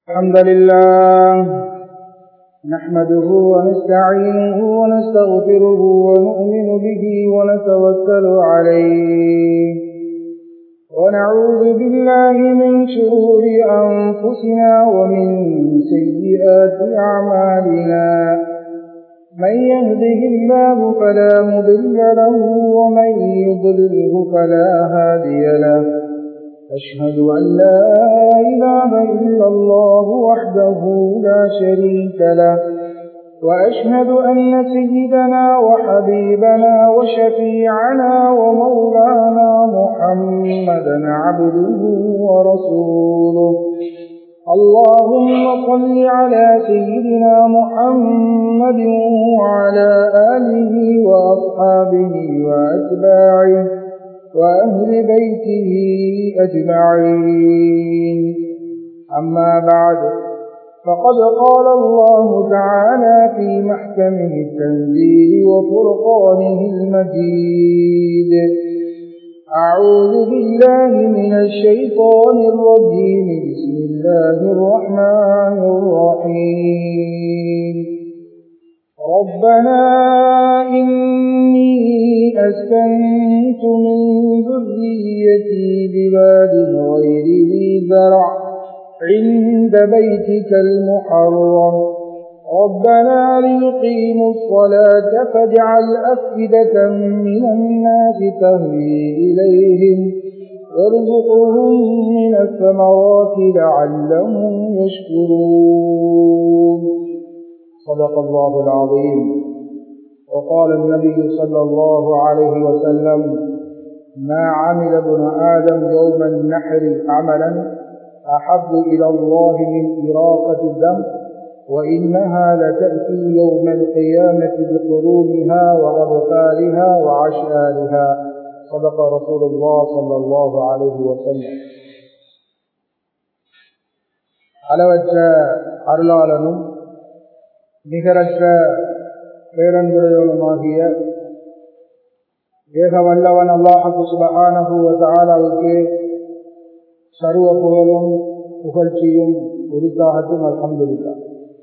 الحمد لله نحمده ونستعينه ونستغفره ونؤمن به ونتوكل عليه ونعوذ بالله من شرور أنفسنا ومن سيئات أعمالنا من يهده الله فلا مضل له ومن يضلله فلا هادي له أشهد أن لا إله إلا الله وحده لا شريك له وأشهد أن سيدنا وحبيبنا وشفيعنا ومولانا محمدا عبده ورسوله اللهم صل على سيدنا محمد وعلى آله وأصحابه وأتباعه وأهل بيته أجمعين أما بعد فقد قال الله تعالى في محكمه التنزيل وفرقانه المجيد أعوذ بالله من الشيطان الرجيم بسم الله الرحمن الرحيم ربنا إني أسكنت من ذريتي بباد غير ذي زرع عند بيتك المحرم ربنا ليقيموا الصلاة فاجعل أفئدة من الناس تهوي إليهم وارزقهم من الثمرات لعلهم يشكرون صدق الله العظيم وقال النبي صلى الله عليه وسلم ما عمل ابن آدم يوم النحر عملا أحب إلى الله من إراقة الدم وإنها لتأتي يوم القيامة بقرونها وأغفالها وعشآلها صدق رسول الله صلى الله عليه وسلم அளவற்ற அருளாளனும் நிகரற்ற பேரன்புடையவனுமாகிய ஏக வல்லவன் அல்லாஹு சுபஹானஹுவதாலாவுக்கு சர்வ புகழும் புகழ்ச்சியும் உரித்தாகட்டும் அல்ஹம்துல்லா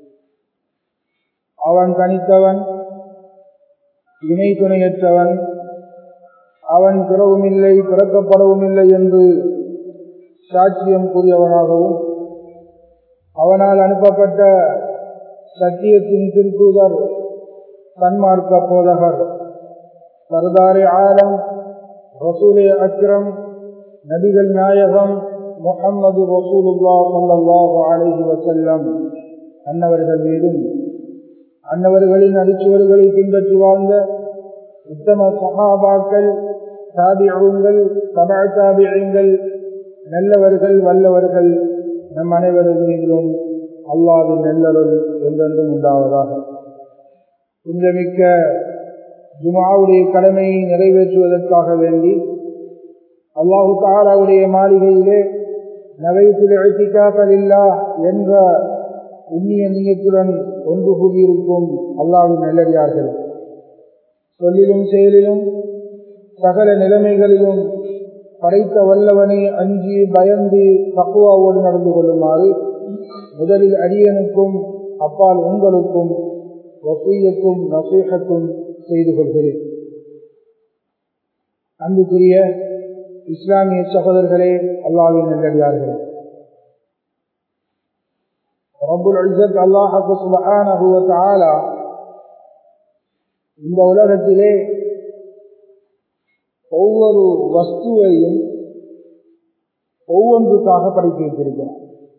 அவன் கணித்தவன் இணை துணையற்றவன் அவன் பிறவும் இல்லை பிறக்கப்படவும் இல்லை என்று சாட்சியம் கூறியவனாகவும் அவனால் அனுப்பப்பட்ட சத்தியத்தின் திருத்தூதர் சன்மார்க்க போதகர் சர்தாரி ஆலம் ரசூலே அக்ரம் நபிகள் நாயகம் முகம்மது ரசூலுல்லா சல்லாஹு அலஹி வசல்லம் அன்னவர்கள் மீதும் அன்னவர்களின் அடிச்சுவர்களை பின்பற்றி வாழ்ந்த உத்தம சகாபாக்கள் தாபியங்கள் சபா தாபியங்கள் நல்லவர்கள் வல்லவர்கள் நம் அனைவர்கள் மீதிலும் அல்லாவின் நல்லருள் என்றென்றும் உண்டாவதாக புனிதமிக்க ஜுமாவுடைய கடமையை நிறைவேற்றுவதற்காக வேண்டி அல்லாஹு தாலாவுடைய மாளிகையிலே நவைத்தில் அழித்திக்காக்கலில்லா என்ற உண்ணிய நீயத்துடன் ஒன்று கூடியிருக்கும் அல்லாவின் நல்லடியார்கள் சொல்லிலும் செயலிலும் சகல நிலைமைகளிலும் படைத்த வல்லவனை அஞ்சி பயந்து தக்குவாவோடு நடந்து கொள்ளுமாறு முதலில் அரியனுக்கும் அப்பால் உங்களுக்கும் வசீயக்கும் நசீகத்தும் செய்து கொள்கிறேன் அன்புக்குரிய இஸ்லாமிய சகோதரர்களே அல்லாவின் நல்லடியார்களே ரபுல் அல்சத் அல்லாஹு சுபஹானஹு வ தஆலா இந்த உலகத்திலே ஒவ்வொரு வஸ்துவையும் ஒவ்வொன்றுக்காக படைத்து வைத்திருக்கிறார்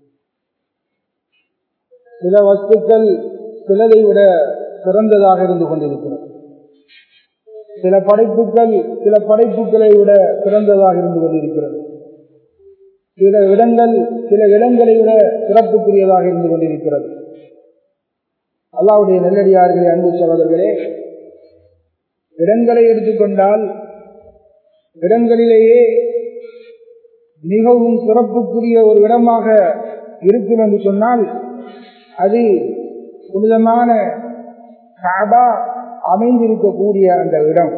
சில வஸ்துக்கள் சிலதை விட சிறந்ததாக இருந்து கொண்டிருக்கிறது சில படைப்புகள் சில படைப்புகளை விட சிறந்ததாக இருந்து கொண்டிருக்கிறது சில இடங்கள் சில இடங்களை விட சிறப்புக்குரியதாக இருந்து கொண்டிருக்கிறது அல்லாவுடைய நெல்லடியார்களே அன்பு சகோதரர்களே இடங்களை எடுத்துக்கொண்டால் இடங்களிலேயே மிகவும் சிறப்புக்குரிய ஒரு இடமாக இருக்கும் என்று சொன்னால் அது புனிதமான காபா அமைந்திருக்கக்கூடிய அந்த இடம்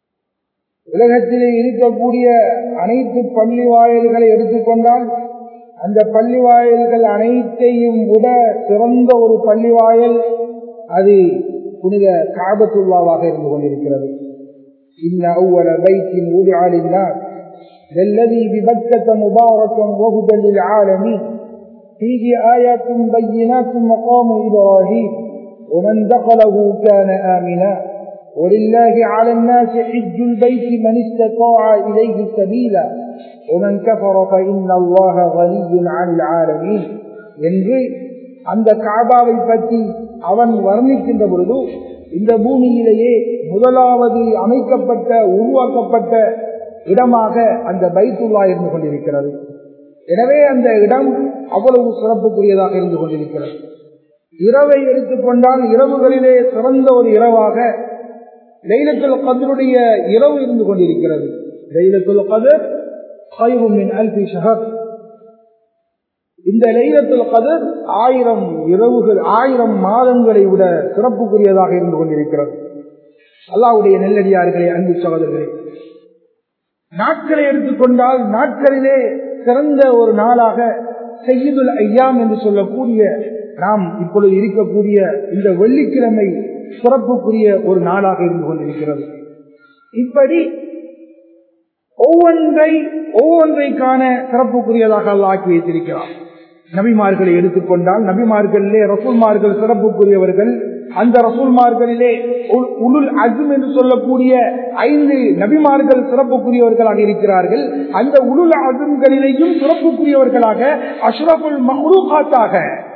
உலகத்திலே இருக்கக்கூடிய அனைத்து பள்ளி வாயில்களை எடுத்துக்கொண்டால் அந்த பள்ளி வாயில்கள் அனைத்தையும் விட சிறந்த ஒரு பள்ளி வாயல் அது புனித காபத்துல்லாவாக இருந்து கொண்டிருக்கிறது إن أول بيت وضع للناس الذي ببكة مباركا وهدى للعالمين فيه آيات بينات مقام إبراهيم ومن دخله كان آمنا ولله على الناس حج البيت من استطاع إليه سبيلا ومن كفر فإن الله غني عن العالمين என்று அந்த காபாவை பற்றி அவன் வர்ணிக்கின்ற பொழுது இந்த பூமியிலேயே முதலாவது அமைக்கப்பட்ட உருவாக்கப்பட்ட இடமாக அந்த பைத்துல்லா இருந்து கொண்டிருக்கிறது எனவே அந்த இடம் அவ்வளவு சிறப்புக்குரியதாக இருந்து கொண்டிருக்கிறது இரவை எடுத்துக்கொண்டால் இரவுகளிலே சிறந்த ஒரு இரவாக லைலத்துல் கதருடைய இரவு இருந்து கொண்டிருக்கிறது லைலத்துல் கதர் ஹைருமின் அல்பி ஷஹர் இந்த லைலத்துல் கதர் ஆயிரம் இரவுகள் ஆயிரம் மாதங்களை விட சிறப்புக்குரியதாக இருந்து கொண்டிருக்கிறது அல்லாவுடைய நெல்லடியார்களே அன்பு சகோதரர்களே நாட்களை எடுத்துக்கொண்டால் நாட்களிலே சிறந்த ஒரு நாளாக செய்யுதுல் ஐயாம் என்று சொல்லக்கூடிய நாம் இப்பொழுது இருக்கக்கூடிய இந்த வெள்ளிக்கிழமை சிறப்புக்குரிய ஒரு நாளாக இருந்து கொண்டிருக்கிறது இப்படி ஒவ்வொன்றை ஒவ்வொன்றைக்கான சிறப்புக்குரியதாக அல்ல ஆக்கி வைத்திருக்கிறார் நபிமார்களை எடுத்துக்கொண்டால் நபிமார்களிலே ரசூல்மார்கள் சிறப்புக்குரியவர்கள் அந்த ரசூல்மார்களிலே உளுல் அஜும் என்று சொல்லக்கூடிய ஐந்து நபிமார்கள் சிறப்புக்குரியவர்களாக இருக்கிறார்கள் அந்த உளுல் அஜும்களிலேயும் சிறப்புக்குரியவர்களாக அஷ்ரபுல் மஹ்ரூகாத்தாக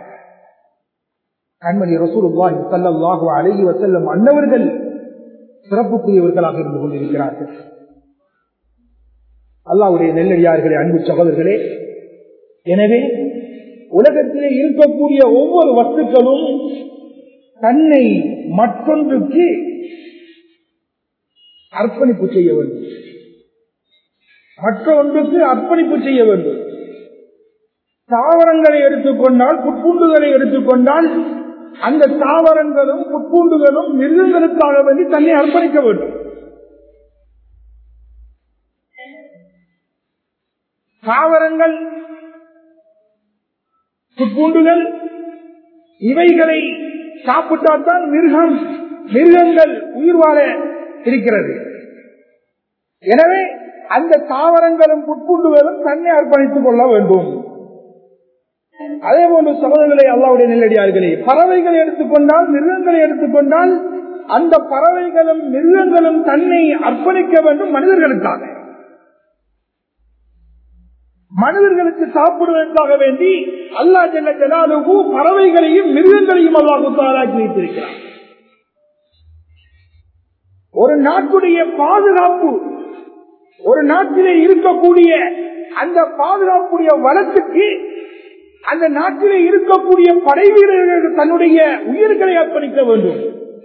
கண்மணி ரசூலுல்லாஹி ஸல்லல்லாஹு அலைஹி வஸல்லம் அன்னவர்கள் சிறப்புக்குரியவர்களாக இருந்து கொண்டிருக்கிறார்கள் அல்லாஹ்வுடைய நெல்லடியார்களே அன்பு சகோதரர்களே எனவே உலகத்திலே இருக்கக்கூடிய ஒவ்வொரு வஸ்துக்களும் தன்னை மற்றொன்றுக்கு அர்ப்பணிப்பு செய்ய வேண்டும் மற்ற ஒன்றுக்கு அர்ப்பணிப்பு செய்ய வேண்டும் தாவரங்களை எடுத்துக்கொண்டால் புட்பூண்டுகளை எடுத்துக்கொண்டால் அந்த தாவரங்களும் புட்பூண்டுகளும் மிருகங்களுக்காக வேண்டி தன்னை அர்ப்பணிக்க வேண்டும் தாவரங்கள் புட்பூண்டுகள் இவைகளை சாப்பிட்டால்தான் மிருகம் மிருகங்கள் உயிர் வாழ இருக்கிறது எனவே அந்த தாவரங்களும் புட்பூண்டுகளும் தன்னை அர்ப்பணித்துக் கொள்ள வேண்டும் அதே போன்று சகோதரர்களை அல்லாவுடைய நெல்லடியார்களே பறவைகளை எடுத்துக்கொண்டால் மிருகங்களை எடுத்துக்கொண்டால் அந்த பறவைகளும் மிருகங்களும் தன்னை அர்ப்பணிக்க வேண்டும் மனிதர்களுக்காக மனிதர்களுக்கு சாப்பிடுவதற்காக வேண்டி அல்லா ஜெல்ல ஜலாலுகு பறவைகளையும் மிருகங்களையும் அல்லாஹு தாராக்கி வைத்திருக்கிறார் ஒரு நாட்டுடைய பாதுகாப்பு ஒரு நாட்டிலே இருக்கக்கூடிய அந்த பாதுகாப்புடைய வளத்துக்கு அந்த நாட்டிலே இருக்கக்கூடிய படை வீரர்கள் தன்னுடைய உயிர்களை அர்ப்பணிக்க வேண்டும்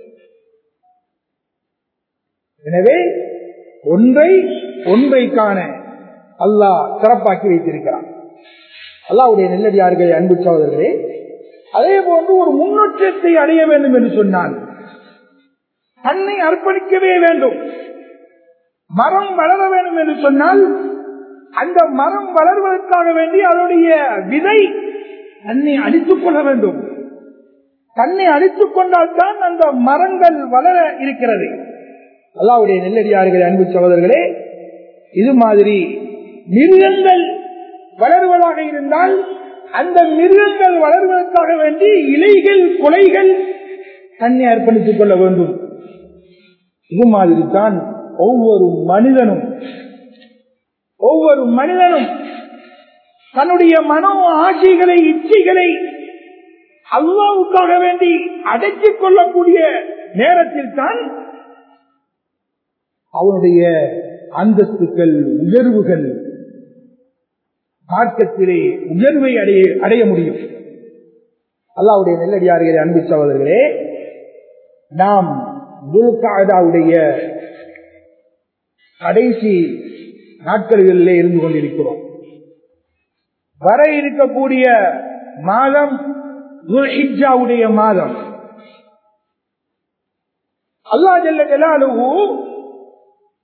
எனவே ஒன்றை ஒன்றை காண அல்லாஹ் சிறப்பாக்கி வைத்திருக்கிறான் அல்லாவுடைய நெல்லடியார்களே அன்பு சகோதரர்களே அதே போன்று ஒரு முன்னேற்றத்தை அடைய வேண்டும் என்று சொன்னால் தன்னை அர்ப்பணிக்கவே வேண்டும் மரம் வளர வேண்டும் என்று சொன்னால் அந்த மரம் வளர்வதற்காக வேண்டி அதனுடைய விதை தன்னை அழித்துக் கொள்ள வேண்டும் தன்னை அழித்துக் கொண்டால்தான் அந்த மரங்கள் வளர இருக்கிறது அல்லாவுடைய நெல்லடியார்களே அன்பு சகோதரர்களே இது மாதிரி மிருகங்கள் வளர்வதாக இருந்தால் அந்த மிருகங்கள் வளர்வதற்காக வேண்டி இலைகள் கொலைகள் தன்னை அர்ப்பணித்துக் கொள்ள வேண்டும் இது மாதிரி தான் ஒவ்வொரு மனிதனும் ஒவ்வொரு மனிதனும் தன்னுடைய மனோ ஆசைகளை இச்சைகளை அல்லாவுக்காக வேண்டி அடக்கிக் கொள்ளக்கூடிய நேரத்தில் தான் அவனுடைய அந்தஸ்துக்கள் உயர்வுகள் மார்க்கத்திலே உயர்வை அடைய அடைய முடியும் அல்லாவுடைய நெல்லடியார்களே அன்பு சகோதரர்களே நாம் துல்காதாவுடைய கடைசி நாட்களிலே இருந்து கொண்டிருக்கிறோம் வர இருக்கக்கூடிய மாதம் துல்ஹிஜாவுடைய மாதம் அல்லா ஜல்ல ஜலாலுவு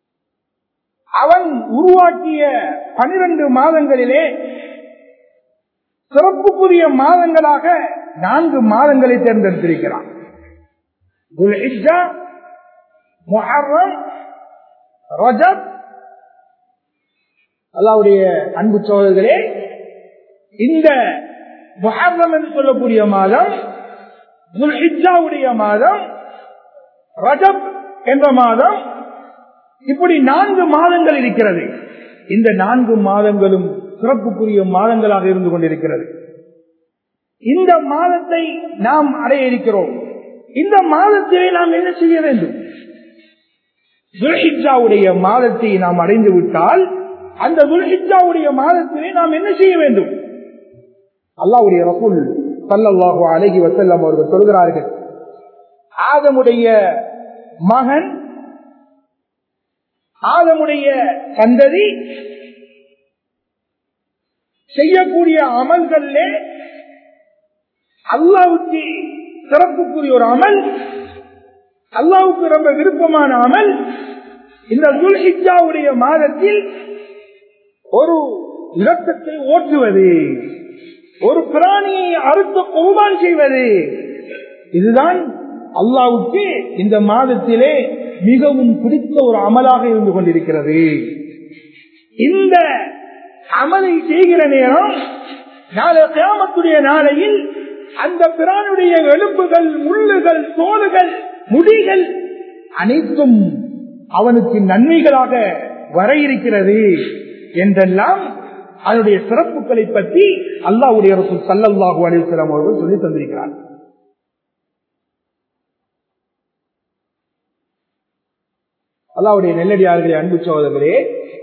அவன் உருவாக்கிய பனிரெண்டு மாதங்களிலே சிறப்புக்குரிய மாதங்களாக நான்கு மாதங்களை தேர்ந்தெடுத்திருக்கிறான் துல்ஹிஜ்ஜா, முஹர்ரம் ரஜப் அல்லாவுடைய அன்பு சோதர்களே இந்த முஹர்ரம் என்று சொல்லக்கூடிய மாதம் துல்ஹிஜ்ஜாவுடைய மாதம் ரஜப் என்ற மாதம் இப்படி நான்கு மாதங்கள் இருக்கிறது இந்த நான்கு மாதங்களும் சிறப்புக்குரிய மாதங்களாக இருந்து கொண்டிருக்கிறது இந்த மாதத்தை நாம் அடைய இருக்கிறோம் இந்த மாதத்திலே நாம் என்ன செய்ய வேண்டும் துல்ஹிஜாவுடைய மாதத்தை நாம் அடைந்து விட்டால் அந்த துல்ஹிஜாவுடைய மாதத்திலே நாம் என்ன செய்ய வேண்டும் அல்லாவுடைய ரசூல் சல்லல்லாஹு அழகி வசல்லம் அவர்கள் சொல்கிறார்கள் ஆதமுடைய மகன் ஆதமுடைய சந்ததி செய்யக்கூடிய அமல்களே அல்லாவுக்கு சிறப்புக்குரிய ஒரு அமல் அல்லாவுக்கு ரொம்ப விருப்பமான அமல் இந்த துல்ஹிஜாவுடைய மாதத்தில் ஒரு இரத்தத்தை ஓட்டுவது ஒரு பிராணியை அறுத்து குர்பான் செய்வது இதுதான் அல்லாவுக்கு இந்த மாதத்திலே மிகவும் பிடித்த ஒரு அமலாக இருந்து கொண்டிருக்கிறது இந்த அமலை செய்கிற நேரம் நாளை கிராமத்துடைய நாளையில் அந்த பிரானுடைய எலும்புகள் முள்ளுகள் தோலுகள் முடிகள் அனைத்தும் அவனுக்கு நன்மைகளாக வர இருக்கிறது என்றெல்லாம் அதனுடைய சிறப்புகளை பற்றி அல்லாவுடைய அரசு சல்லல்லாஹு அலிஸ்லாம் அவர்கள் சொல்லி தந்திருக்கிறார் அல்லாவுடைய நெல்லடியார்களே அன்பு சோதர்களே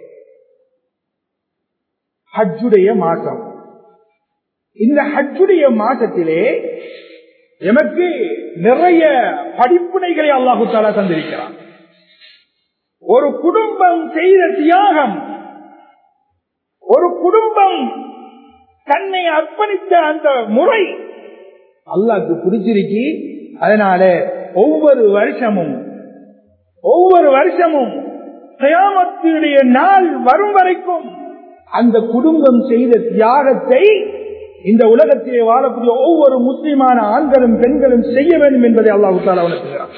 ஹஜ்ஜுடைய மாசம் இந்த ஹஜ்ஜுடைய மாசத்திலே எமக்கு நிறைய படிப்புனைகளை அல்லாஹு தாலா தந்திருக்கிறான் ஒரு குடும்பம் செய்த தியாகம் ஒரு குடும்பம் தன்னை அர்ப்பணித்த அந்த முறை அல்லாக்கு பிடிச்சிருக்கி அதனால ஒவ்வொரு வருஷமும் ஒவ்வொரு வருஷமும் கயாமத்தினுடைய நாள் வரும் வரைக்கும் அந்த குடும்பம் செய்த தியாகத்தை இந்த உலகத்திலே வாழக்கூடிய ஒவ்வொரு முஸ்லிமான ஆண்களும் பெண்களும் செய்ய வேண்டும் என்பதை அல்லாஹு தாலா உணர்த்துகிறார்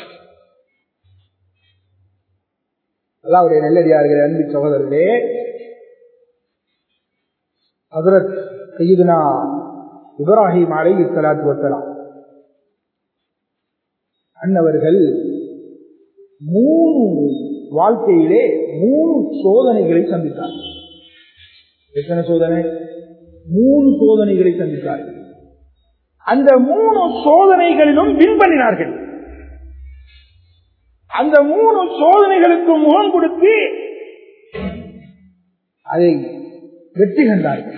அல்லாவுடைய நல்லடியார்களே அன்பு சகோதரர்களே ஹசரத் சையதுனா இப்ராஹிம் அலை சலாத்து வசலாம் அன்னவர்கள் மூணு வாழ்க்கையிலே மூணு சோதனைகளை சந்தித்தார் எத்தனை சோதனை மூணு சோதனைகளை சந்தித்தார்கள் அந்த மூணு சோதனைகளிலும் வின் பண்ணினார்கள் அந்த மூணு சோதனைகளுக்கு முகம் கொடுத்து அதை வெற்றி கண்டார்கள்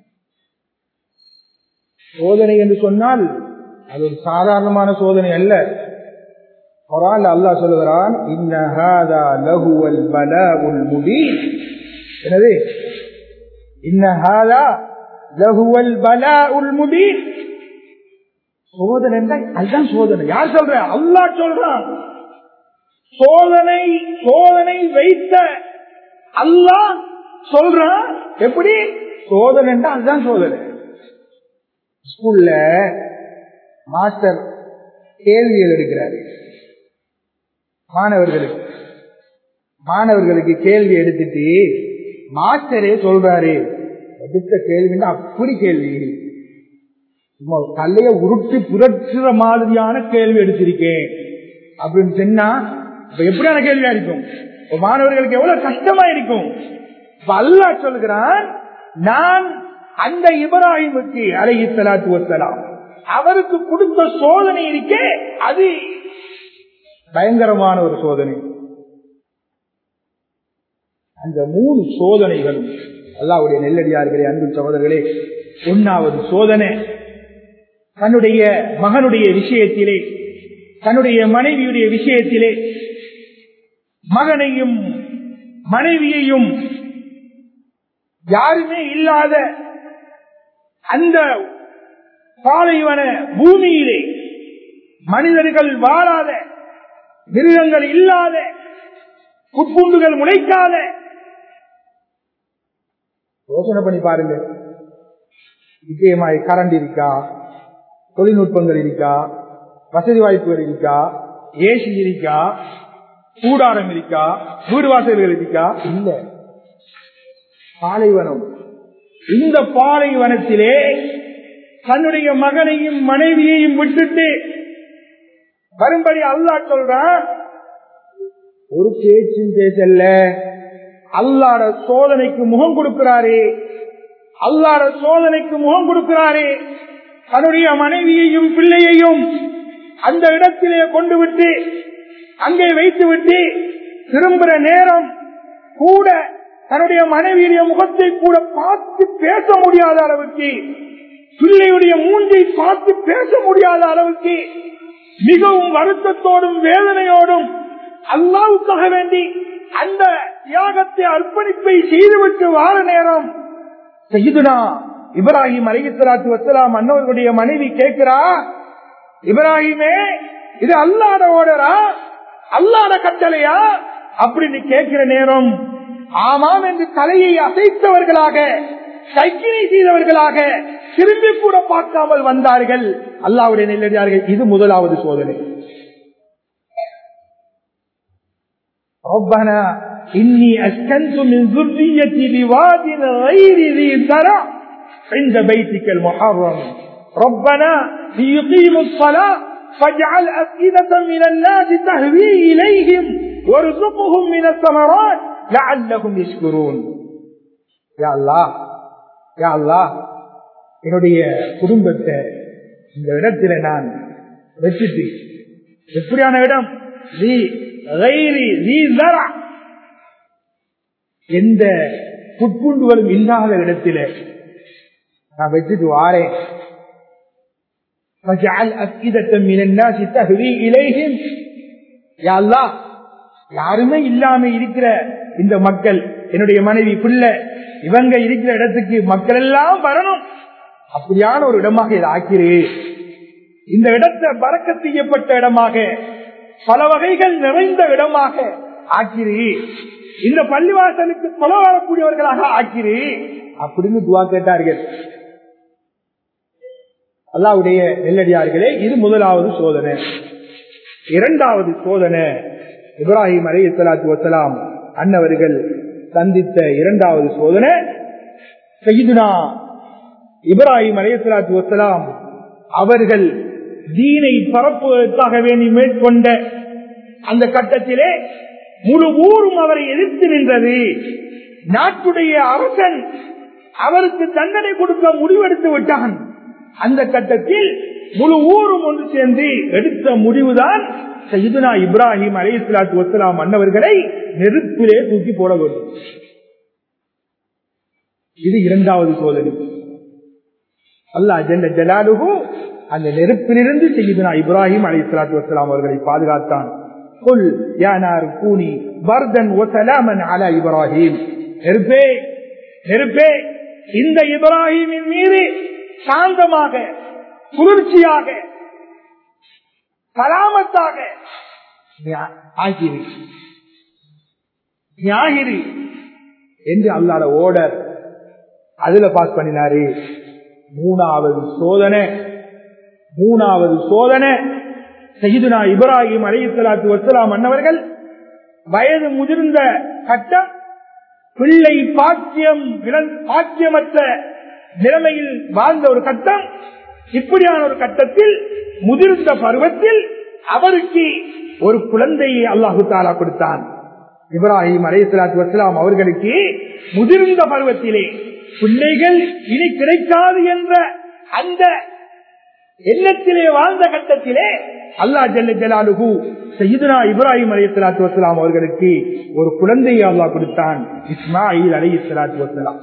சோதனை என்று சொன்னால் அது ஒரு சாதாரணமான சோதனை அல்ல குரான் அல்லாஹ் சொல்லுகிறான் இன்னஹாதா லஹுவல் பலாஉல் முபீன் எனவே இன்னஹாதா லஹுவல் பலாஉல் முபீன் சோதனை என்றால் அதுதான் சோதனை யார் சொல்ற அல்லாஹ் சொல்றான் சோதனை சோதனை வைத்த அல்லாஹ் சொல்றான் எப்படி சோதனை என்றால் அதுதான் சோதனை ஸ்கூல்ல மாஸ்டர் கேள்விகள் எடுக்கிறாரு மாணவர்களுக்கு மாணவர்களுக்கு கேள்வி எடுத்துட்டு மாஸ்டரே சொல்றாரு எடுத்த கேள்வின்னா அப்படி கேள்வி சும்மா தலைய உருட்டி புரட்சுற மாதிரியான கேள்வி எடுத்திருக்கேன் அப்படின்னு சொன்னா இப்ப எப்படியான கேள்வியா இருக்கும் இப்ப மாணவர்களுக்கு எவ்வளவு கஷ்டமா இருக்கும் இப்ப அல்லாஹ் சொல்கிறான் நான் அந்த இப்ராஹிமுக்கு அலைஹி ஸலாத்து வஸலாம் அவருக்கு கொடுத்த சோதனை இருக்கே அது பயங்கரமான ஒரு சோதனை அந்த மூணு சோதனைகளும் அல்லாவுடைய நெல்லடியார்களே அன்பு சகோதரர்களே ஒன்னாவது சோதனை தன்னுடைய மகனுடைய விஷயத்திலே தன்னுடைய மனைவியுடைய விஷயத்திலே மகனையும் மனைவியையும் யாருமே இல்லாத அந்த பாலைவன பூமியிலே மனிதர்கள் வாழாத மிருகங்கள் இல்லாத புட்புண்டுகள் முளைக்காத யோசனை பண்ணி பாருங்க நிச்சயமாய் கரண்ட் இருக்கா தொழில்நுட்பங்கள் இருக்கா வசதி வாய்ப்புகள் இருக்கா ஏசி இருக்கா கூடாரம் இருக்கா வீடு வாசல்கள் இருக்கா இல்ல பாலைவனம் இந்த பாலைவனத்திலே தன்னுடைய மகனையும் மனைவியையும் விட்டுட்டு வரும்படி அல்லாஹ் சொல்றான் ஒரு பேச்சும் பேசல்ல அல்லாட சோதனைக்கு முகம் கொடுக்கிறாரே அல்லாட சோதனைக்கு முகம் கொடுக்கிறாரே தன்னுடைய மனைவியையும் பிள்ளையையும் அந்த இடத்திலே கொண்டு விட்டு அங்கே வைத்து விட்டு திரும்புற நேரம் கூட தன்னுடைய மனைவியுடைய முகத்தை கூட பார்த்து பேச முடியாத அளவுக்கு பிள்ளையுடைய மூஞ்சை பார்த்து பேச முடியாத அளவுக்கு மிகவும் வருத்தத்தோடும் வேதனையோடும் அல்லாவுக்காக வேண்டி அந்த தியாகத்தை அர்ப்பணிப்பை செய்துவிட்டு வார நேரம் செய்துனா இப்ராஹிம் அலிகலாத்து வசலாம் அன்னவர்களுடைய மனைவி கேட்கிறா இப்ராஹிமே இது அல்லாத ஓடரா அல்லாத கட்டளையா அப்படின்னு கேட்கிற நேரம் ஆமாம் என்று தலையை அசைத்தவர்களாக சைக்கிளை செய்தவர்களாக திரும்பி கூட பார்க்காமல் வந்தார்கள் அல்லாவுடைய நெல்லடியார்கள் இது முதலாவது சோதனை ربنا إني أسكنت من ذريتي بواد غير ذي زرع عند بيتك المحرم ربنا ليقيموا الصلاة فاجعل أفئدة من الناس تهوي إليهم وارزقهم من الثمرات لعلهم يشكرون يا الله يا الله என்னுடைய குடும்பத்தை இந்த இடத்துல நான் வச்சுட்டு எப்படியான இடம் எந்த புட்புண்டுகளும் இல்லாத இடத்துல நான் வச்சுட்டு வாரேன் யாருமே இல்லாம இருக்கிற இந்த மக்கள் என்னுடைய மனைவி பிள்ளை இவங்க இருக்கிற இடத்துக்கு மக்கள் எல்லாம் வரணும் அப்படியான ஒரு இடமாக இதை ஆக்கிறே இந்த இடத்தை பறக்க செய்யப்பட்ட இடமாக பல வகைகள் நிறைந்த இடமாக ஆக்கிறே இந்த பள்ளிவாசலுக்கு தொலை வரக்கூடியவர்களாக ஆக்கிறே அப்படின்னு துவா கேட்டார்கள் அல்லாவுடைய நெல்லடியார்களே இது முதலாவது சோதனை இரண்டாவது சோதனை இப்ராஹிம் அலி இஸ்லாத்து வசலாம் அன்னவர்கள் சந்தித்த இரண்டாவது சோதனை செய்துனா இப்ராஹிம் அலி இஸ்லாத்து வசலாம் அவர்கள் தீனை பரப்புவதற்காக வேண்டி மேற்கொண்ட அந்த கட்டத்திலே முழு ஊரும் அவரை எதிர்த்து நின்றது நாட்டுடைய அரசன் அவருக்கு தண்டனை கொடுக்க முடிவெடுத்து விட்டான் அந்த கட்டத்தில் முழு ஊரும் ஒன்று சேர்ந்து எடுத்த முடிவுதான் சைதுனா இப்ராஹிம் அலி இஸ்லாத்து வசலாம் அன்னவர்களை நெருப்பிலே தூக்கி போட வேண்டும் இது இரண்டாவது சோதனை அல்லா ஜெல்ல ஜலாலுகு அந்த நெருப்பிலிருந்து செய்யுதுனா இப்ராஹிம் அலி இஸ்லாத்து வசலாம் அவர்களை பாதுகாத்தான் قل يا نار كوني بردا وسلاما على ابراهيم நெருப்பே நெருப்பே இந்த இப்ராஹிமின் மீது சாந்தமாக குளிர்ச்சியாக சலாமத்தாக ஆகிரு ஞாகிரி என்று அல்லாட ஓடர் அதுல பாஸ் பண்ணினாரு மூணாவது சோதனை மூணாவது சோதனை செய்துனா இப்ராஹிம் அலையலாத்து வசலாம் அன்னவர்கள் வயது முதிர்ந்த கட்டம் பிள்ளை பாக்கியம் பாக்கியமற்ற நிலைமையில் வாழ்ந்த ஒரு கட்டம் இப்படியான ஒரு கட்டத்தில் முதிர்ந்த பருவத்தில் அவருக்கு ஒரு குழந்தையை அல்லாஹு தாலா கொடுத்தான் இப்ராஹிம் அலையலாத்து வசலாம் அவர்களுக்கு முதிர்ந்த பருவத்திலே பிள்ளைகள் இனி கிடைக்காது என்ற அந்த எண்ணத்திலே வாழ்ந்த கட்டத்திலே அல்லா ஜல்ல ஜலாலுகு சையதுனா இப்ராஹிம் அலி சலாத்து வசலாம் அவர்களுக்கு ஒரு குழந்தையை அல்லா கொடுத்தான் இஸ்மாயில் அலி சலாத்து வசலாம்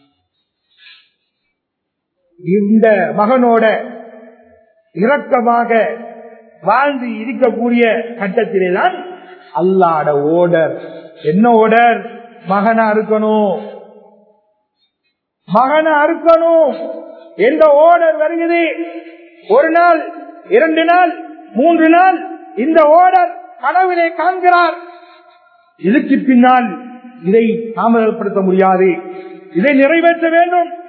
இந்த மகனோட இரக்கமாக வாழ்ந்து இருக்கக்கூடிய கட்டத்திலே தான் அல்லாட ஓடர் என்ன ஓடர் மகனா இருக்கணும் மகனை அறுக்கணும் என்ற ஓடர் வருகிறது ஒரு நாள் இரண்டு நாள் மூன்று நாள் இந்த ஓடர் கனவிலே காண்கிறார் இதுக்கு பின்னால் இதை தாமதப்படுத்த முடியாது இதை நிறைவேற்ற வேண்டும்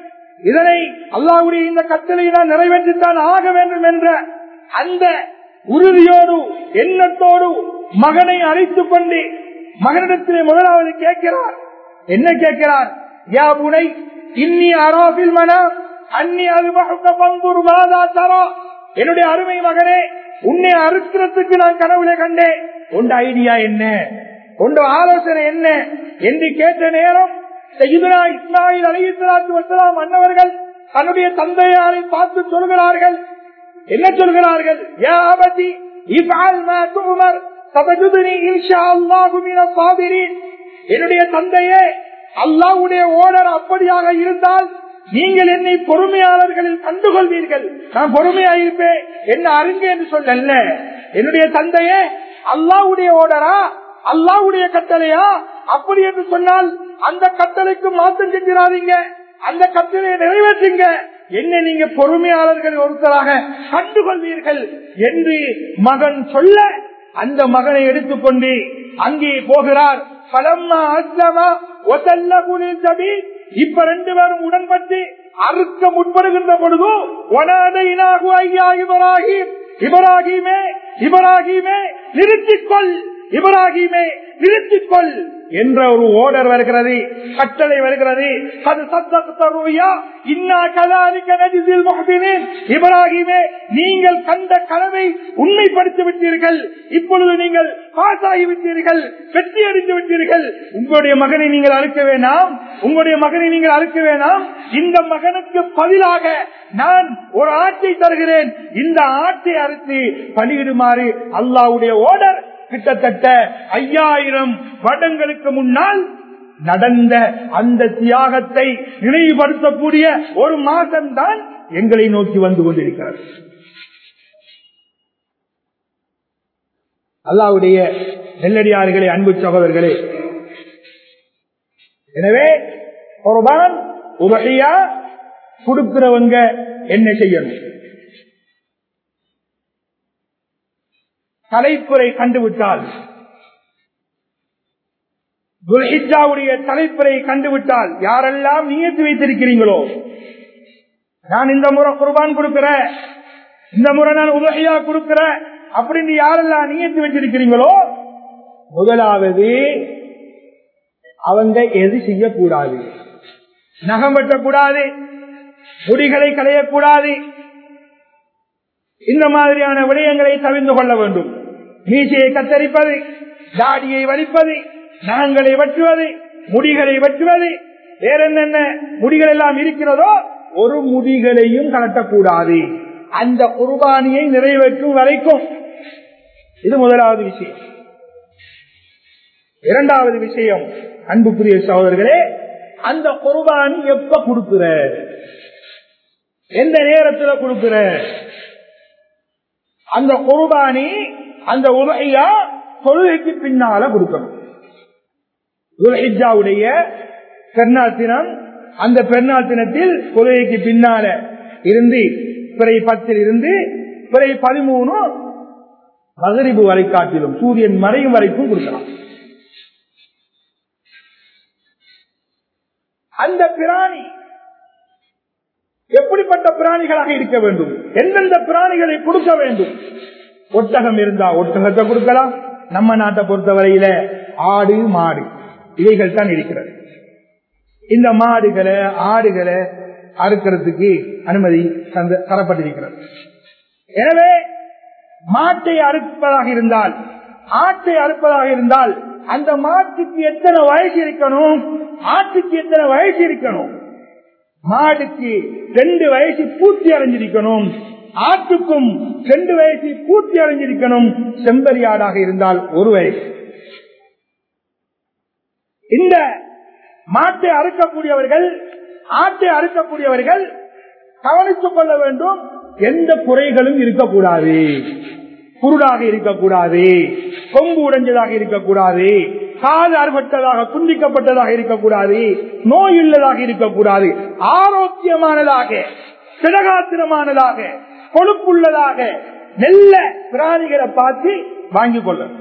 இதனை அல்லாவுடைய இந்த கட்டளை நான் நிறைவேற்றித்தான் ஆக வேண்டும் என்ற அந்த உறுதியோடு எண்ணத்தோடு மகனை அழைத்துக் கொண்டு மகனிடத்திலே முதலாவது கேட்கிறார் என்ன கேட்கிறார் யா புனை இன்னி அராபில் மன அன்னி அது பங்குரு மாதா தரா என்னுடைய அருமை மகனே உன்னை அறுக்கிறதுக்கு நான் கனவுல கண்டேன் உண்ட ஐடியா என்ன உண்ட ஆலோசனை என்ன என்று கேட்ட நேரம் செய்யுதனா இஸ்மாயில் அலிசலாத்து வசலாம் அன்னவர்கள் தன்னுடைய தந்தையாரை பார்த்து சொல்கிறார்கள் என்ன சொல்கிறார்கள் யா அபதி இஃபால் மா துமர் சதஜுதுனி இன்ஷா அல்லாஹு மினஸ் சாபிரீன் என்னுடைய தந்தையே அல்லாஹ்வுடைய ஓடர் அப்படியாக இருந்தால் நீங்கள் என்னை பொறுமையாளர்களில் கண்டுகொள்வீர்கள் நான் பொறுமையா இருப்பேன் என்ன அருங்க என்று சொல்லல என்னுடைய தந்தையே அல்லாஹ்வுடைய ஓடரா அல்லாஹ்வுடைய கட்டளையா அப்படி என்று சொன்னால் அந்த கட்டளைக்கு மாற்றம் செஞ்சிடாதீங்க அந்த கட்டளையை நிறைவேற்றுங்க என்ன நீங்க பொறுமையாளர்கள் ஒருத்தராக கண்டுகொள்வீர்கள் என்று மகன் சொல்ல அந்த மகனை எடுத்துக்கொண்டு அங்கே போகிறார் பலம்மா அஸ்லமா ஒத்தல்ல குளிர் சபி இப்ப ரெண்டு பேரும் உடன்பட்டு அறுக்க முற்படுகின்ற பொழுது ஒனாதையினாகு ஐயா இவராகி இவராகியுமே இவராகியுமே நிறுத்திக்கொள் இவராகியுமே நிறுத்திக்கொள் என்ற ஒரு ஓடர் வருகிறது கட்டளை வருகிறது அது சத்தருவியா இன்னா கலாலிக்க நஜிசில் முகத்தினேன் இவராகியுமே நீங்கள் கண்ட கனவை உண்மைப்படுத்தி விட்டீர்கள் இப்பொழுது நீங்கள் பாஸ் ஆகிவிட்டீர்கள் வெற்றி அடித்து விட்டீர்கள் உங்களுடைய மகனை நீங்கள் அறுக்க வேணாம் உங்களுடைய மகனை நீங்கள் அறுக்க வேணாம் இந்த மகனுக்கு பதிலாக நான் ஒரு ஆட்டை தருகிறேன் இந்த ஆட்டை அறுத்து பலியிடுமாறு அல்லாவுடைய ஓடர் கிட்டத்தட்ட ஐயாயிரம் வருடங்களுக்கு முன்னால் நடந்த அந்த தியாகத்தை நினைவுபடுத்தக்கூடிய ஒரு மாதம் தான் எங்களை நோக்கி வந்து கொண்டிருக்கிறது அல்லாவுடைய நெல்லடியார்களே அன்பு சகோதரர்களே எனவே ஒருவன் உபகையா கொடுக்கிறவங்க என்ன செய்யணும் தலைப்புரை கண்டுவிட்டால் துல்ஹிஜாவுடைய தலைப்புரை கண்டுவிட்டால் யாரெல்லாம் நியத்து வைத்திருக்கிறீங்களோ நான் இந்த முறை குர்பான் கொடுக்கிறேன் இந்த முறை நான் உதகையா கொடுக்கிறேன் அப்படின்னு யாரெல்லாம் நியத்து வச்சிருக்கிறீங்களோ முதலாவது அவங்க எது செய்யக்கூடாது நகம் வெட்டக்கூடாது முடிகளை களையக்கூடாது இந்த மாதிரியான விடயங்களை தவிர்த்து கொள்ள வேண்டும் மீசையை கத்தரிப்பது தாடியை வலிப்பது நகங்களை வெட்டுவது முடிகளை வெட்டுவது வேற என்னென்ன முடிகள் எல்லாம் இருக்கிறதோ ஒரு முடிகளையும் கலட்டக்கூடாது அந்த குர்பானியை நிறைவேற்றும் வரைக்கும் இது முதலாவது விஷயம் இரண்டாவது விஷயம் அன்புக்குரிய சகோதரர்களே அந்த குர்பானி எப்ப கொடுக்கிற எந்த நேரத்தில் கொடுக்கிற அந்த குர்பானி அந்த உலகையா தொழுகைக்கு பின்னால கொடுக்கணும் உலகிஜாவுடைய பெருநாள் தினம் அந்த பெருநாள் தினத்தில் தொழுகைக்கு பின்னால இருந்து பிறை பத்தில் இருந்து பிறை பதிமூணு மகரிபு வரை காட்டிலும் சூரியன் மறையும் வரைக்கும் கொடுக்கலாம் அந்த பிராணி எப்படிப்பட்ட பிராணிகளாக இருக்க வேண்டும் எந்தெந்த பிராணிகளை கொடுக்க வேண்டும் ஒட்டகம் இருந்தா ஒட்டகத்தை கொடுக்கலாம் நம்ம நாட்டை பொறுத்தவரையில ஆடு மாடு இவைகள் தான் இருக்கிறது இந்த மாடுகளை ஆடுகளை அறுக்கிறதுக்கு அனுமதி தந்து- தரப்பட்டிருக்கிறது எனவே மாட்டை அறுப்பதாக இருந்தால் ஆட்டை அறுப்பதாக இருந்தால் அந்த மாட்டுக்கு எத்தனை வயசு இருக்கணும் ஆட்டுக்கு எத்தனை வயசு இருக்கணும் மாடுக்கு ரெண்டு வயசு பூர்த்தி அடைஞ்சிருக்கணும் ஆட்டுக்கும் ரெண்டு வயசு பூர்த்தி அடைஞ்சிருக்கணும் செம்பரியாடாக இருந்தால் ஒரு வயசு இந்த மாட்டை அறுக்கக்கூடியவர்கள் ஆட்டை அறுக்கக்கூடியவர்கள் கவனித்துக் கொள்ள வேண்டும் எந்த குறைகளும் இருக்கக்கூடாது குருடாக இருக்கக்கூடாது கொம்பு உடைஞ்சதாக இருக்கக்கூடாது காது அறுபட்டதாக துண்டிக்கப்பட்டதாக இருக்கக்கூடாது நோய் உள்ளதாக இருக்கக்கூடாது ஆரோக்கியமானதாக திடகாத்திரமானதாக கொழுப்புள்ளதாக நல்ல பிராணிகளை பார்த்து வாங்கிக் கொள்ளணும்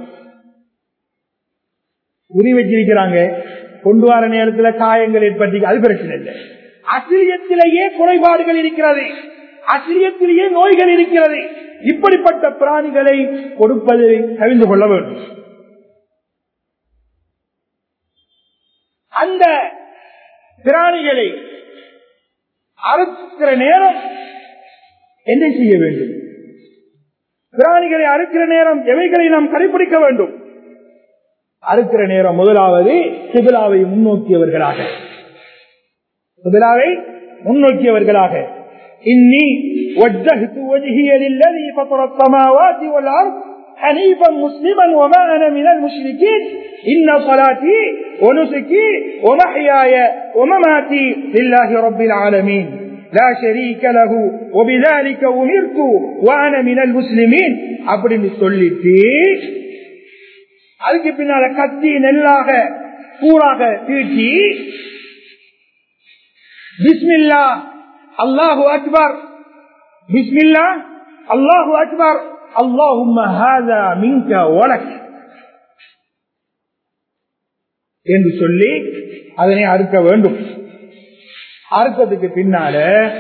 உரி வச்சிருக்கிறாங்க கொண்டு வர நேரத்துல காயங்கள் ஏற்பட்டு அது பிரச்சனை இல்லை அசிரியத்திலேயே குறைபாடுகள் இருக்கிறது அசிரியத்திலேயே நோய்கள் இருக்கிறது இப்படிப்பட்ட பிராணிகளை கொடுப்பதை தெரிந்து கொள்ள வேண்டும் அந்த பிராணிகளை அறுக்கிற நேரம் என்ன செய்ய வேண்டும் பிராணிகளை அறுக்கிற நேரம் எவைகளை நாம் கடைபிடிக்க வேண்டும் அறுக்கிற நேரம் முதலாவது சிபிலாவை முன்னோக்கியவர்களாக சிபிலாவை முன்னோக்கியவர்களாக இன்னி وجهت وجهي للذي فطر السماوات والأرض حنيفا مسلما وما أنا من المشركين إن صلاتي ونسكي ومحياي ومماتي لله رب العالمين لا شريك له وبذلك أمرت وأنا من المسلمين அப்படின்னு சொல்லிட்டு அதுக்கு பின்னால கத்தி நெல்லாக கூறாக தீட்டி பிஸ்மில்லா அல்லாஹு அக்பர் பிஸ்மில்லா அல்லாஹு அக்பர் அல்லாஹும்ம ஹாதா மின்க வலக் என்று சொல்லி அதனை அறுக்க வேண்டும் அறுத்ததுக்கு பின்னால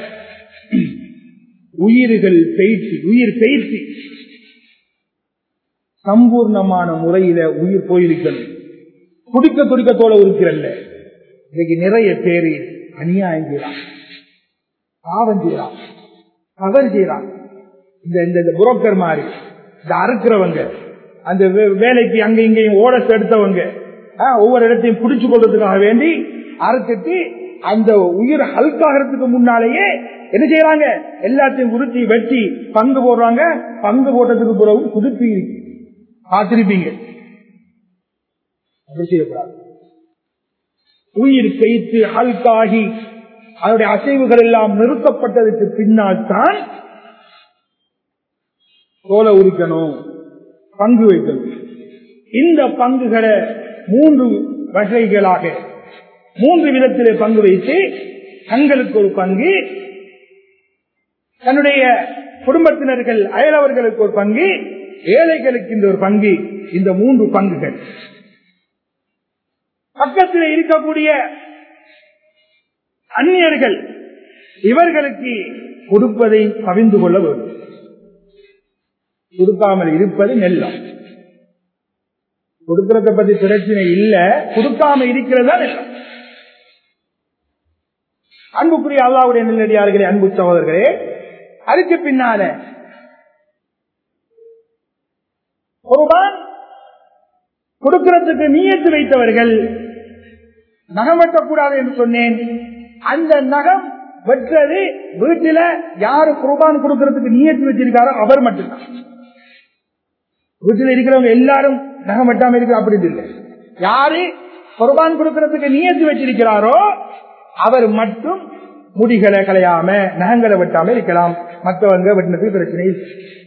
உயிர்கள் பெய்த்து உயிர் பெய்த்து சம்பூர்ணமான முறையில உயிர் போயிருக்கணும் துடிக்க துடிக்க தோல இருக்கிறல்ல இன்னைக்கு நிறைய பேரு அநியாயம் செய்யலாம் பாவம் செய்யலாம் தவறு செய்யலாம் இந்த இந்த புரோக்கர் மாதிரி இந்த அறுக்கிறவங்க அந்த வேலைக்கு அங்க இங்கேயும் ஓட எடுத்தவங்க ஒவ்வொரு இடத்தையும் பிடிச்சு கொள்றதுக்காக வேண்டி அறுத்துட்டு அந்த உயிர் ஹல்காகிறதுக்கு முன்னாலேயே என்ன செய்யறாங்க எல்லாத்தையும் உருட்டி வெட்டி பங்கு போடுறாங்க பங்கு போட்டதுக்கு பிறகு குதிப்பி பார்த்திருப்பீங்க அப்படி செய்யக்கூடாது உயிர் பெய்த்து ஹல்காகி அதனுடைய அசைவுகள் எல்லாம் நிறுத்தப்பட்டதுக்கு பின்னால் தான் தோலை உரிக்கணும் பங்கு வைக்கணும் இந்த பங்குகளை மூன்று வகைகளாக மூன்று விதத்திலே பங்கு வைத்து தங்களுக்கு ஒரு பங்கு தன்னுடைய குடும்பத்தினர்கள் அயலவர்களுக்கு ஒரு பங்கு ஏழைகளுக்கு இந்த ஒரு பங்கு இந்த மூன்று பங்குகள் பக்கத்தில் இருக்கக்கூடிய அந்நியர்கள் இவர்களுக்கு கொடுப்பதை கவிந்து கொள்ள வேண்டும் கொடுக்காமல் இருப்பது நெல்லம் கொடுக்கறத பத்தி பிரச்சனை இல்ல கொடுக்காம இருக்கிறதா நெல்லம் அன்புக்குரிய அல்லாவுடைய நெல்லடியார்களே அன்பு சகோதரர்களே அதுக்கு பின்னால ஒருவன் கொடுக்கிறதுக்கு நீயத்து வைத்தவர்கள் நகம் வெட்டக்கூடாது என்று சொன்னேன் அந்த நகம் வெற்றது வீட்டில யாரு குர்பான் கொடுக்கறதுக்கு நீயத்து வச்சிருக்காரோ அவர் மட்டும்தான் வீட்டில் இருக்கிறவங்க எல்லாரும் நகம் வெட்டாம இருக்க அப்படி இல்லை யாரு குர்பான் கொடுக்கறதுக்கு நீயத்து வச்சிருக்கிறாரோ அவர் மட்டும் முடிகளை களையாம நகங்களை வெட்டாம இருக்கலாம் மற்றவங்க வெட்டினதுக்கு பிரச்சனை இல்லை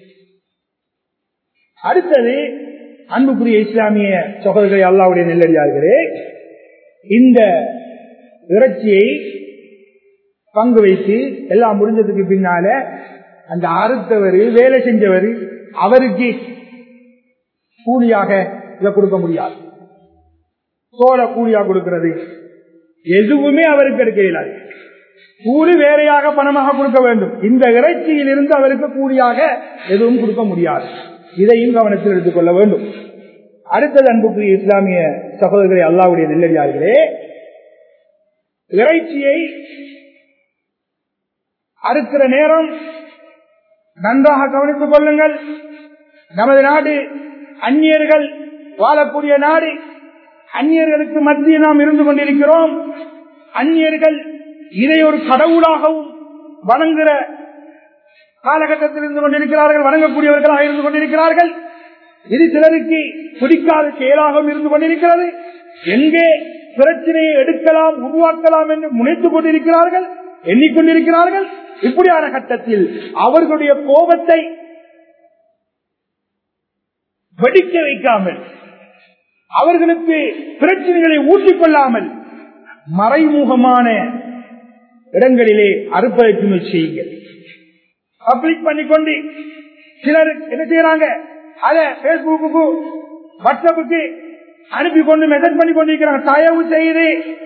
அடுத்தது அன்புக்குரிய இஸ்லாமிய சகோதரர்களை அல்லாவுடைய நெல்லடியார்களே இந்த இறைச்சியை பங்கு வைத்து எல்லாம் முடிஞ்சதுக்கு பின்னால அந்த அறுத்தவர் வேலை செஞ்சவர் அவருக்கு கூலியாக இதை கொடுக்க முடியாது சோழ கூலியா கொடுக்கிறது எதுவுமே அவருக்கு எடுக்க இயலாது கூலி வேறையாக பணமாக கொடுக்க வேண்டும் இந்த இறைச்சியில் இருந்து அவருக்கு கூலியாக எதுவும் கொடுக்க முடியாது இதையும் கவனத்தில் எடுத்துக்கொள்ள வேண்டும் அடுத்தது அன்புக்குரிய இஸ்லாமிய சகோதரர்களை அல்லாவுடைய நெல்லடியார்களே இறைச்சியை அறுக்கிற நேரம் நன்றாக கவனித்துக் கொள்ளுங்கள் நமது நாடு அந்நியர்கள் வாழக்கூடிய நாடு அந்நியர்களுக்கு மத்தியில் நாம் இருந்து கொண்டிருக்கிறோம் அந்நியர்கள் இதை ஒரு கடவுளாகவும் வணங்குகிற காலகட்டத்தில் இருந்து கொண்டிருக்கிறார்கள் வணங்கக்கூடியவர்களாக இருந்து கொண்டிருக்கிறார்கள் இது சிலருக்கு பிடிக்காத செயலாகவும் இருந்து கொண்டிருக்கிறது எங்கே பிரச்சனையை எடுக்கலாம் உருவாக்கலாம் என்று முனைத்துக் கொண்டிருக்கிறார்கள் எண்ணிக்கொண்டிருக்கிறார்கள் இப்படியான கட்டத்தில் அவர்களுடைய கோபத்தை வெடிக்க வைக்காமல் அவர்களுக்கு பிரச்சனைகளை ஊட்டிக் கொள்ளாமல் மறைமுகமான இடங்களிலே அறுப்பதற்கு முயற்சி செய்யுங்கள் பப்ளிக் பண்ணிக்கொண்டு சிலர் என்ன செய்யறாங்க அத பேஸ்புக்கு வாட்ஸ்அப்புக்கு அனுப்பி கொண்டு மெசேஜ் பண்ணி கொண்டிருக்கிறாங்க தயவு செய்து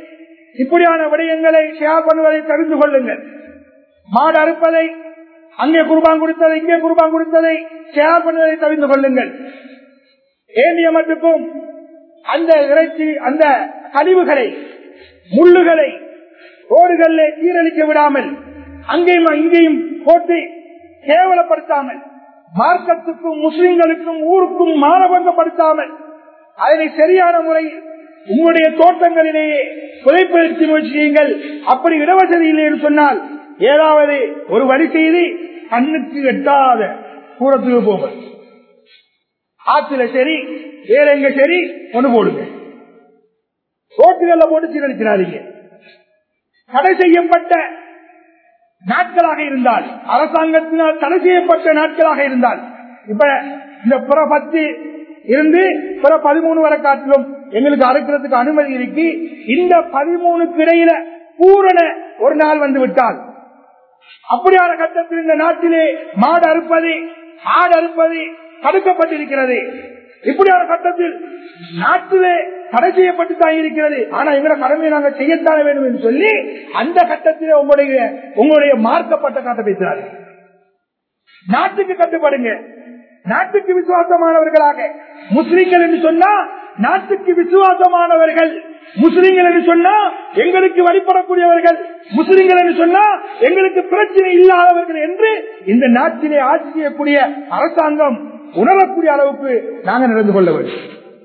இப்படியான விடயங்களை ஷேர் பண்ணுவதை தெரிந்து கொள்ளுங்கள் மாடு அறுப்பதை அங்கே குருபான் கொடுத்ததை இங்கே குருபான் கொடுத்ததை ஷேர் பண்ணுவதை தெரிந்து கொள்ளுங்கள் ஏந்திய மட்டுக்கும் அந்த இறைச்சி அந்த கழிவுகளை முள்ளுகளை ரோடுகளிலே சீரழிக்க விடாமல் அங்கேயும் இங்கேயும் போட்டு கேவலப்படுத்தாமல் மார்க்கத்துக்கும் முஸ்லிம்களுக்கும் ஊருக்கும் மானபங்கப்படுத்தாமல் அதனை சரியான முறையில் உங்களுடைய தோட்டங்களிலேயே புதைப்பதற்கு முயற்சி செய்யுங்கள் அப்படி இடவசதி இல்லை என்று சொன்னால் ஏதாவது ஒரு வழி செய்து கண்ணுக்கு எட்டாத தூரத்துக்கு போங்கள் ஆத்துல சரி வேற எங்க சரி ஒண்ணு போடுங்க ரோட்டுகள்ல போட்டு சீரழிக்கிறாதீங்க தடை செய்யப்பட்ட நாட்களாக இருந்தால் அரசாங்கத்தினால் தடை செய்யப்பட்ட நாட்களாக இருந்தால் இப்ப இந்த புற பத்து இருந்து பிற பதிமூணு வரை காட்டிலும் எங்களுக்கு அறுக்கிறதுக்கு அனுமதி இருக்கு இந்த பதிமூணுக்கு இடையில பூரண ஒரு நாள் வந்து விட்டால் அப்படியான கட்டத்தில் இந்த நாட்டிலே மாடு அறுப்பது ஆடு அறுப்பது தடுக்கப்பட்டிருக்கிறது இப்படியான கட்டத்தில் நாட்டிலே தடை செய்யப்பட்டு தான் இருக்கிறது ஆனா எங்களை கடமையை நாங்கள் செய்யத்தானே வேண்டும் என்று சொல்லி அந்த கட்டத்திலே உங்களுடைய உங்களுடைய மார்க்கப்பட்ட காட்ட பேசுறாரு நாட்டுக்கு கட்டுப்படுங்க நாட்டுக்கு விசுவாசமானவர்களாக முஸ்லிம்கள் என்று சொன்னா நாட்டுக்கு விசுவாசமானவர்கள் முஸ்லிம்கள் என்று சொன்னா எங்களுக்கு வழிபடக்கூடியவர்கள் முஸ்லிம்கள் என்று சொன்னா எங்களுக்கு பிரச்சனை இல்லாதவர்கள் என்று இந்த நாட்டிலே ஆட்சி செய்யக்கூடிய அரசாங்கம் உணரக்கூடிய அளவுக்கு நாங்கள் நடந்து கொள்ள வேண்டும்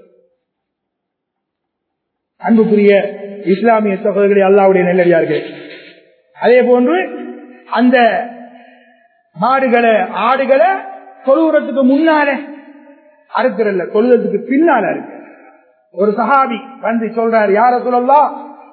அன்புக்குரிய இஸ்லாமிய சகோதரர்களே அல்லாவுடைய நெல்லடியார்கள் அதே போன்று அந்த மாடுகளை ஆடுகளை தொழுகிறதுக்கு முன்னால அறுக்கிறல்ல தொழுகிறதுக்கு பின்னால இருக்கு ஒரு சஹாபி வந்து சொல்றார் யார சொல்லலாம்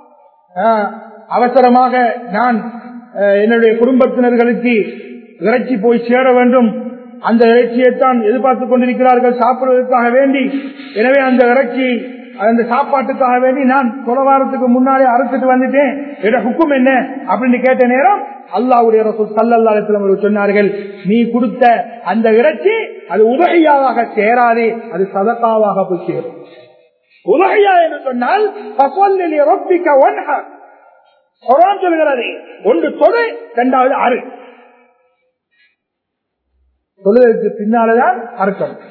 அவசரமாக நான் என்னுடைய குடும்பத்தினர்களுக்கு இறைச்சி போய் சேர வேண்டும் அந்த இறைச்சியைத்தான் எதிர்பார்த்துக் கொண்டிருக்கிறார்கள் சாப்பிடுவதற்காக வேண்டி எனவே அந்த இறைச்சி அந்த சாப்பாட்டுக்காக வேண்டி நான் தொலை வாரத்துக்கு முன்னாலே அறுத்துட்டு வந்துட்டேன் என்னோட ஹுக்கும் என்ன அப்படின்னு கேட்ட நேரம் அல்லாவுடைய ரசூல் சல்லல்லா அலிஸ்லாம் சொன்னார்கள் நீ கொடுத்த அந்த இறைச்சி அது உதகையாக சேராதே அது சதக்காவாக போய் சேரும் உலகையா என்று சொன்னால் சொல்கிறது ஒன்று தொடு இரண்டாவது அறு தொழுதற்கு பின்னால்தான் அறுக்கணும்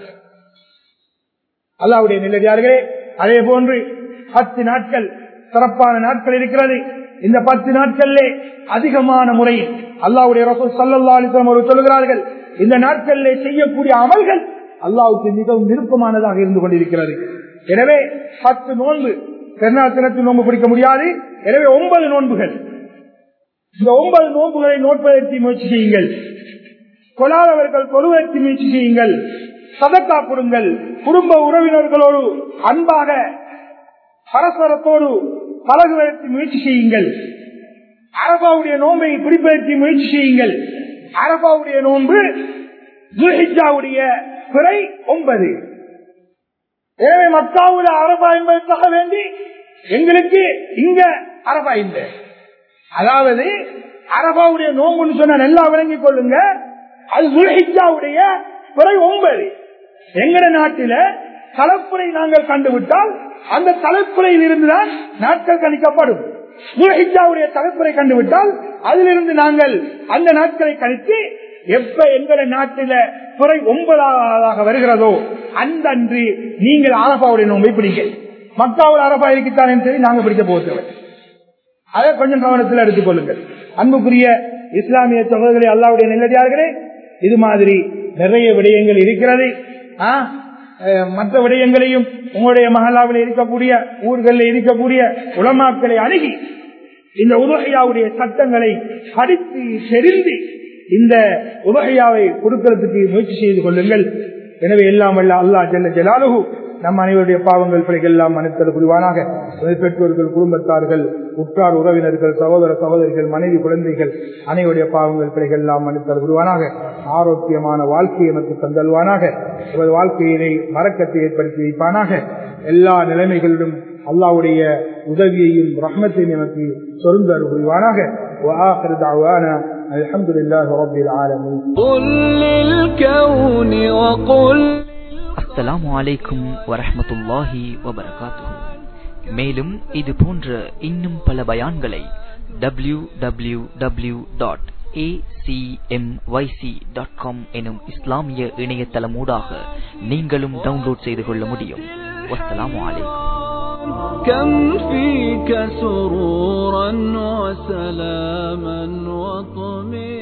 அல்லாவுடைய நிலையார்களே அதே போன்று பத்து நாட்கள் சிறப்பான நாட்கள் இருக்கிறது இந்த பத்து நாட்களிலே அதிகமான முறையில் அல்லாவுடைய ரசூல் சல்லல்லா அலிஸ்லாம் அவர்கள் சொல்கிறார்கள் இந்த நாட்களிலே செய்யக்கூடிய அமல்கள் அல்லாவுக்கு மிகவும் விருப்பமானதாக இருந்து கொண்டிருக்கிறது எனவே பத்து நோன்பு பெருநாள் தினத்தில் நோன்பு பிடிக்க முடியாது எனவே ஒன்பது நோன்புகள் இந்த ஒன்பது நோன்புகளை நோட்பதற்கு முயற்சி செய்யுங்கள் கொலாதவர்கள் கொழுவதற்கு முயற்சி செய்யுங்கள் சதக்கா கொடுங்கள் குடும்ப உறவினர்களோடு அன்பாக பரஸ்பரத்தோடு பழகுவதற்கு முயற்சி செய்யுங்கள் அரபாவுடைய நோன்பை பிடிப்பதற்கு முயற்சி செய்யுங்கள் அரபாவுடைய நோன்பு துல்ஹிஜாவுடைய பிறை ஒன்பது எனவே மக்காவுல அரபா என்பதற்காக வேண்டி எங்களுக்கு இங்க அரபா இல்லை அதாவது அரபாவுடைய நோம்புன்னு சொன்ன நல்லா விளங்கிக் கொள்ளுங்க அது துல்ஹிஜாவுடைய பிறை ஒன்பது எங்கட நாட்டில தலைப்புரை நாங்கள் கண்டுவிட்டால் அந்த தலைப்புறையில் இருந்துதான் நாட்கள் கணிக்கப்படும் துல்ஹிஜாவுடைய தலைப்புரை கண்டுவிட்டால் அதிலிருந்து நாங்கள் அந்த நாட்களை கணித்து எப்ப எங்கட நாட்டில துறை ஒன்பதாவதாக வருகிறதோ அந்த அன்று நீங்கள் அரபாவுடைய நோம்பை பிடிக்க மக்காவில் அரபா இருக்குத்தானே சரி நாங்கள் பிடிக்க போகிறோம் அதை கொஞ்சம் கவனத்தில் எடுத்துக் கொள்ளுங்கள் அன்புக்குரிய இஸ்லாமிய சகோதரர்களே அல்லாவுடைய நல்லதார்களே இது மாதிரி நிறைய விடயங்கள் இருக்கிறது மற்ற விடயங்களையும் உங்களுடைய மகளாவில் இருக்கக்கூடிய ஊர்களில் இருக்கக்கூடிய உலமாக்களை அணுகி இந்த உதகையாவுடைய சட்டங்களை படித்து தெரிந்து இந்த உதகையாவை கொடுக்கிறதுக்கு முயற்சி செய்து கொள்ளுங்கள் எனவே எல்லாம் வல்ல அல்லா ஜல்ல ஜலாலுகு நம் அனைவருடைய பாவங்கள் பிழைகள் எல்லாம் மன்னித்தல் புரிவானாக பெற்றோர்கள் குடும்பத்தார்கள் உற்றார் உறவினர்கள் சகோதர சகோதரிகள் மனைவி குழந்தைகள் அனைவருடைய பாவங்கள் பிழைகள் எல்லாம் மன்னித்தல் புரிவானாக ஆரோக்கியமான வாழ்க்கையை நமக்கு தந்தல்வானாக இவர் வாழ்க்கையினை மறக்கத்தை ஏற்படுத்தி வைப்பானாக எல்லா நிலைமைகளிலும் அல்லாவுடைய உதவியையும் ரஹ்மத்தையும் நமக்கு சொருந்தர் புரிவானாக وآخر دعوانا الحمد لله رب العالمين قل للكون وقل அஸ்ஸலாமு அலைக்கும் வரஹ்மத்துல்லாஹி வபரகாத்துஹு மேலும் இது போன்ற இன்னும் பல பயான்களை டபிள்யூ டபிள்யூ டபிள்யூ டாட் எனும் இஸ்லாமிய இணையதளமூடாக நீங்களும் டவுன்லோட் செய்து கொள்ள முடியும் வஸ்ஸலாமு அலைக்கும் كم فيك سرورا وسلاما وطمئنا